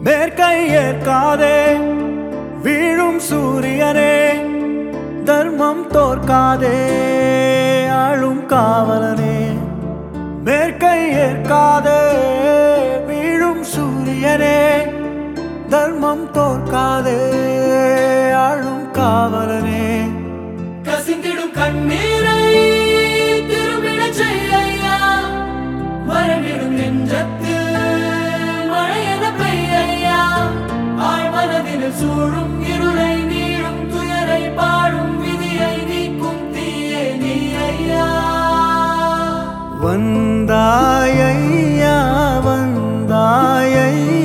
மேற்கை ஏற்காதே வீழும் சூரியனே தர்மம் தோற்காதே ஆளும் காவலனே மேற்கை ஏற்காதே வீழும் சூரியனே தர்மம் தோற்காதே ஆளும் காவலனே கசிந்திடும் கண்ணீரை திரும்பிடச் செய்யா மரணிடும் நெஞ்சத்தில் மழையென பெய்யா ஆழ்மனதில் சூழும் இருளை நீளும் துயரை பாடும் விதியை நீக்கும் தீயே நீ ஐயா வந்தாயையா வந்தாயையா